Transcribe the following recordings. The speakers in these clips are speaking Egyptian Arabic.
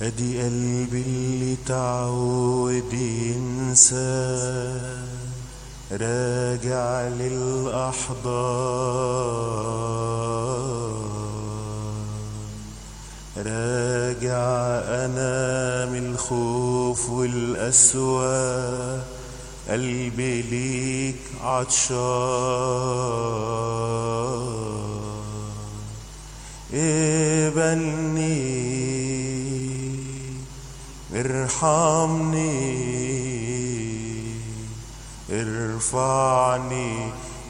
ادي قلبي اللي تعود ينسى راجع للأحضان راجع أنا من الخوف والأسوأ قلبي ليك عطشان ابني ارحمني ارفعني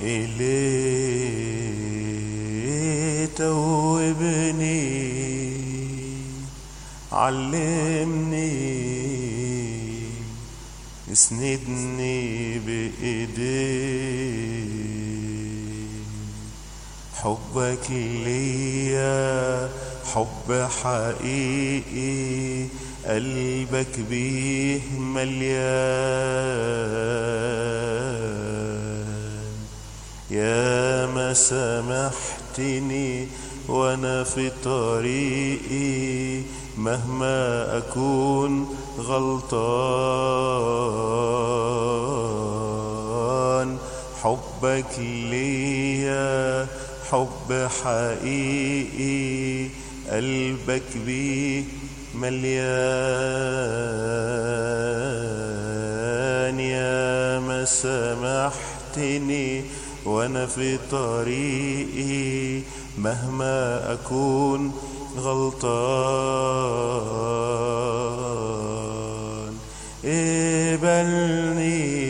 إليه توبني علمني اسندني بإيديك حبك ليا حب حقيقي قلبك بيه مليان يا ما سامحتني وانا في طريقي مهما اكون غلطان حبك ليا حب حقيقي قلبك بيه مليان يا ما سامحتني وانا في طريقي مهما اكون غلطان اقبلني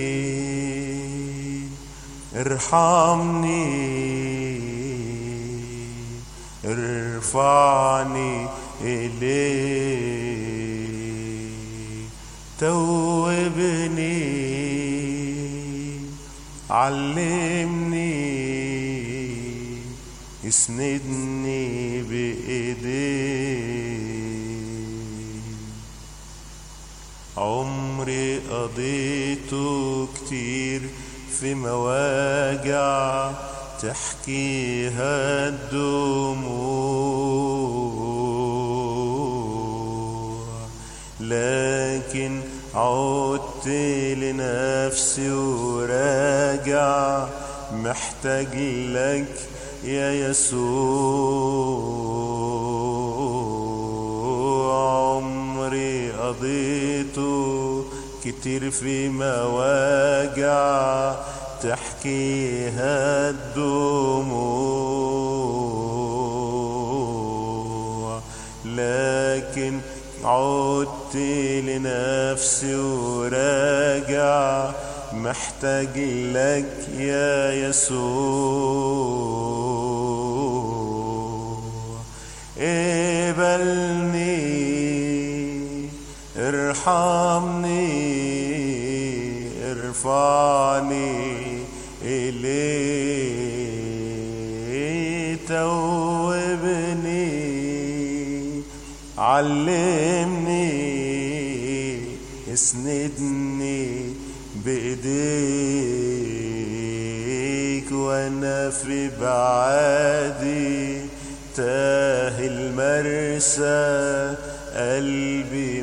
ارحمني ارفعني إليه توبني علمني اسندني بإيديك عمري قضيته كتير في مواجع تحكيها الدموع لكن عدت لنفسي وراجع محتاج لك يا يسوع عمري قضيته كتير في مواجع تحكيها الدموع لكن عدت لنفسي وراجع محتاج لك يا يسوع اقبلني ارحمني ارفعني إليه توبني علمني اسندني بإيديك وأنا في بعادي تاه المرسى قلبي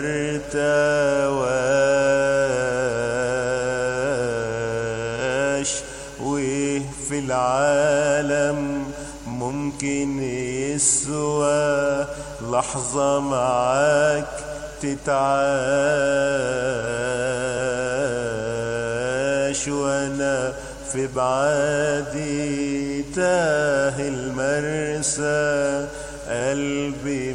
مرتواش وفي العالم ممكن يسوى لحظة معاك تتعاش وانا في بعادي تاه المرسى قلبي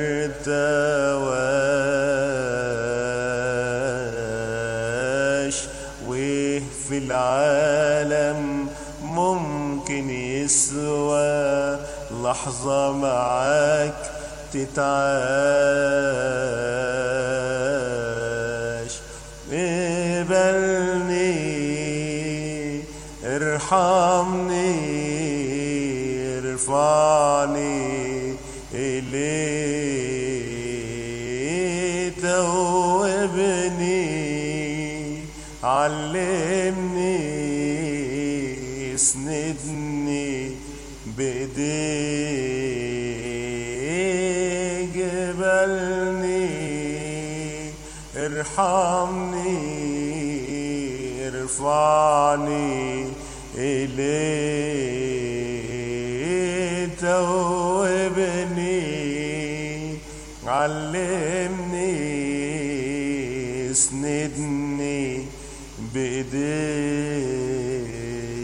مرتواش وفي العالم ممكن يسوى لحظة معاك تتعاش اقبلني ارحمني ارفعني إليه توبني علمني اسندني بإيديك اقبلني ارحمني ارفعني إليه توبني علمني اسندني بإيديك